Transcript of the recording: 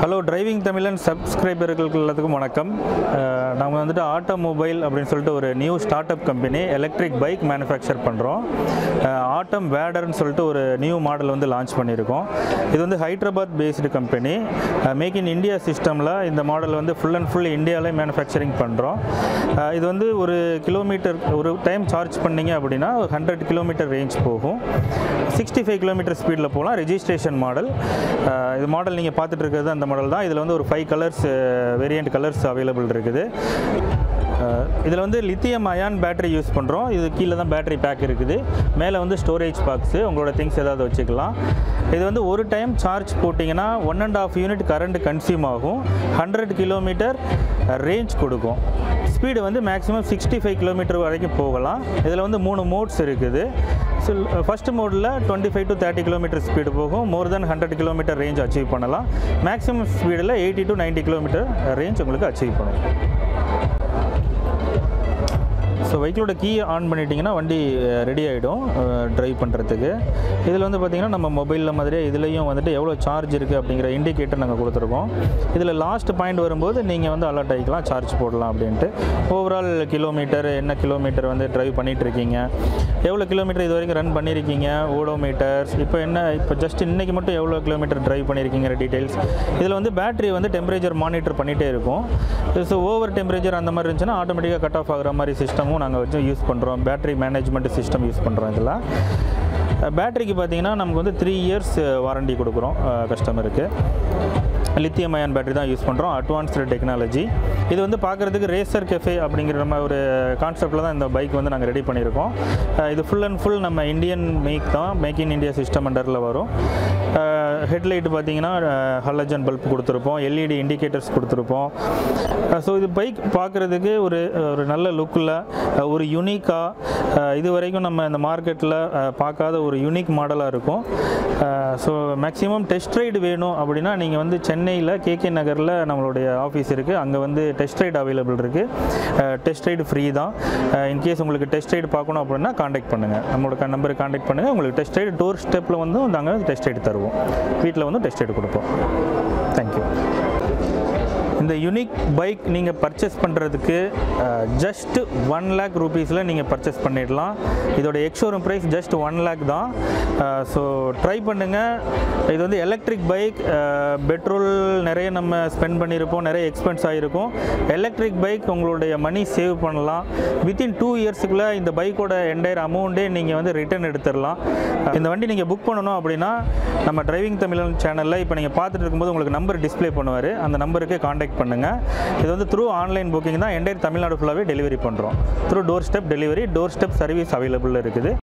hello driving தமிழன் சப்ஸ்கிரைபர்களுக்கு எல்லாத்துக்கும் வணக்கம் அஹ் நாம வந்துட்டு ஆட்டோமொபைல் அப்படின்னு சொல்லிட்டு ஒரு new start up company electric bike manufacture பண்ணுறோம் ஆட்டம் வேடர்னு சொல்லிட்டு ஒரு நியூ மாடல் வந்து லான்ச் பண்ணியிருக்கோம் இது வந்து Hyderabad based company make in India சிஸ்டமில் இந்த மாடல் வந்து ஃபுல் அண்ட் ஃபுல் இந்தியாவிலே மேனுஃபேக்சரிங் பண்ணுறோம் இது வந்து ஒரு கிலோமீட்டர் ஒரு டைம் சார்ஜ் பண்ணீங்க அப்படின்னா ஒரு ஹண்ட்ரட் கிலோமீட்டர் ரேஞ்ச் போகும் சிக்ஸ்டி ஃபைவ் கிலோமீட்டர் ஸ்பீடில் போகலாம் ரெஜிஸ்ட்ரேஷன் மாடல் இது மாடல் நீங்கள் பார்த்துட்டு இருக்கிறது அந்த மாடல் தான் இதில் வந்து ஒரு five colours variant colours available இருக்குது இதில் வந்து லித்தியம் அயான் பேட்டரி யூஸ் பண்ணுறோம் இது கீழே தான் பேட்டரி பேக் இருக்குது மேலே வந்து ஸ்டோரேஜ் பாக்ஸு உங்களோட திங்ஸ் ஏதாவது வச்சுக்கலாம் இது வந்து ஒரு டைம் சார்ஜ் போட்டிங்கன்னா one and half unit current consume ஆகும் ஹண்ட்ரட் கிலோமீட்டர் ரேஞ்ச் கொடுக்கும் ஸ்பீடு வந்து மேக்ஸிமம் சிக்ஸ்டி ஃபைவ் கிலோமீட்டர் வரைக்கும் போகலாம் இதில் வந்து மூணு மோட்ஸ் இருக்குது ஸோ ஃபஸ்ட் மோடில் twenty five to thirty kilometre speed போகும் more then hundred kilometre range achieve பண்ணலாம் மேக்ஸிமம் ஸ்பீடில் எயிட்டி டு 90 கிலோமீட்டர் ரேஞ்ச் உங்களுக்கு அச்சீவ் பண்ணும் ஸோ வெஹிக்கிளோட கீ ஆன் பண்ணிட்டீங்கன்னா வண்டி ரெடி ஆகிடும் ட்ரைவ் பண்ணுறதுக்கு இதில் வந்து பார்த்திங்கன்னா நம்ம மொபைலில் மாதிரியே இதுலேயும் வந்துட்டு எவ்வளோ சார்ஜ் இருக்குது அப்படிங்கிற இண்டிகேட்டர் நாங்கள் கொடுத்துருக்கோம் இதில் லாஸ்ட் பாயிண்ட் வரும்போது நீங்கள் வந்து அலர்ட் ஆகிக்கலாம் சார்ஜ் போடலாம் அப்படின்ட்டு ஓவரால் கிலோமீட்டர் என்ன கிலோமீட்டர் வந்து ட்ரைவ் பண்ணிட்டு இருக்கீங்க எவ்வளோ கிலோமீட்டர் இது வரைக்கும் ரன் பண்ணியிருக்கீங்க ஓடோமீட்டர்ஸ் இப்போ என்ன இப்போ ஜஸ்ட் இன்றைக்கி மட்டும் எவ்வளோ கிலோமீட்டர் ட்ரைவ் பண்ணியிருக்கீங்கிற டீட்டெயில்ஸ் இதில் வந்து பேட்டரி வந்து டெம்பரேச்சர் மானிட்டர் பண்ணிகிட்டே இருக்கும் ஸோ ஓவர் டெம்பரேச்சர் அந்த மாதிரி இருந்துச்சுன்னா ஆட்டோமேட்டிக்காக கட் ஆஃப் ஆகிற மாதிரி சிஸ்டமும் நாங்கள் வச்சு யூஸ் பண்ணுறோம் பேட்டரி மேனேஜ்மெண்ட் சிஸ்டம் யூஸ் பண்ணுறோம் இதில் பேட்டரிக்கு பார்த்தீங்கன்னா நமக்கு வந்து த்ரீ இயர்ஸ் வாரண்டி கொடுக்குறோம் கஸ்டமருக்கு லித்தியம் அயன் பேட்டரி தான் யூஸ் பண்ணுறோம் அட்வான்ஸ்டு டெக்னாலஜி இது வந்து பார்க்குறதுக்கு ரேசர் கெஃபே அப்படிங்கிற நம்ம ஒரு கான்செப்டில் தான் இந்த பைக் வந்து நாங்கள் ரெடி பண்ணியிருக்கோம் அஹ் இது ஃபுல் அண்ட் ஃபுல் நம்ம இந்தியன் மேக் தான் மேக் இன் இந்தியா சிஸ்டம் அண்டரில் வரும் ஹெட்லைட் பார்த்தீங்கன்னா ஹலஜன் பல்ப் கொடுத்துருப்போம் எல்இடி இண்டிகேட்டர்ஸ் கொடுத்துருப்போம் ஸோ இது பைக் பார்க்குறதுக்கு ஒரு ஒரு நல்ல லுக்கில் ஒரு யூனிக்காக இது வரைக்கும் நம்ம இந்த மார்க்கெட்டில் பார்க்காத ஒரு யூனிக் மாடலாக இருக்கும் ஸோ மேக்ஸிமம் டெஸ்ட் ரைடு வேணும் அப்படின்னா நீங்கள் வந்து சென்னையில் கேகே நகரில் நம்மளுடைய ஆஃபீஸ் இருக்குது அங்கே வந்து டெஸ்ட் ரைடு அவைலபிள் இருக்குது டெஸ்ட் ரைடு ஃப்ரீ தான் இன்கேஸ் உங்களுக்கு டெஸ்ட் ரைடு பார்க்கணும் அப்படின்னா காண்டாக்ட் பண்ணுங்கள் நம்மளோட நம்பருக்கு காண்டாக்ட் பண்ணுங்கள் உங்களுக்கு டெஸ்ட் ரைடு டோர் ஸ்டெப்பில் வந்து நாங்கள் டெஸ்ட் ரைடு தருவோம் வீட்டில் வந்து டெஸ்ட் ரைடு கொடுப்போம் தேங்க்யூ இந்த யுனிக் பைக் நீங்கள் பர்ச்சேஸ் பண்ணுறதுக்கு ஜஸ்ட் ஒன் லேக் ருபீஸில் நீங்கள் பர்ச்சேஸ் பண்ணிடலாம் இதோட ex showroom price just one lakh தான் ஸோ ட்ரை பண்ணுங்கள் இது வந்து எலக்ட்ரிக் பைக் பெட்ரோல் நிறைய நம்ம ஸ்பெண்ட் பண்ணியிருப்போம் நிறைய எக்ஸ்பென்ஸ் ஆகிருக்கும் எலக்ட்ரிக் பைக் உங்களுடைய மணி சேவ் பண்ணலாம் வித்தின் டூ இயர்ஸுக்குள்ளே இந்த பைக்கோட என்டையர் அமௌண்ட்டே நீங்கள் வந்து ரிட்டர்ன் எடுத்துடலாம் இந்த வண்டி நீங்கள் புக் பண்ணணும் அப்படின்னா நம்ம டிரைவிங் தமிழன் சேனலில் இப்போ நீங்கள் பார்த்துட்டு இருக்கும்போது உங்களுக்கு நம்பர் டிஸ்ப்ளே பண்ணுவார் அந்த நம்பருக்கு காண்டாக்ட் பண்ணுங்கள் இது வந்து த்ரூ ஆன்லைன் புக்கிங் தான் என்டையர் தமிழ்நாடு ஃபுல்லாகவே டெலிவரி பண்ணுறோம் through door step delivery door step service available இருக்குது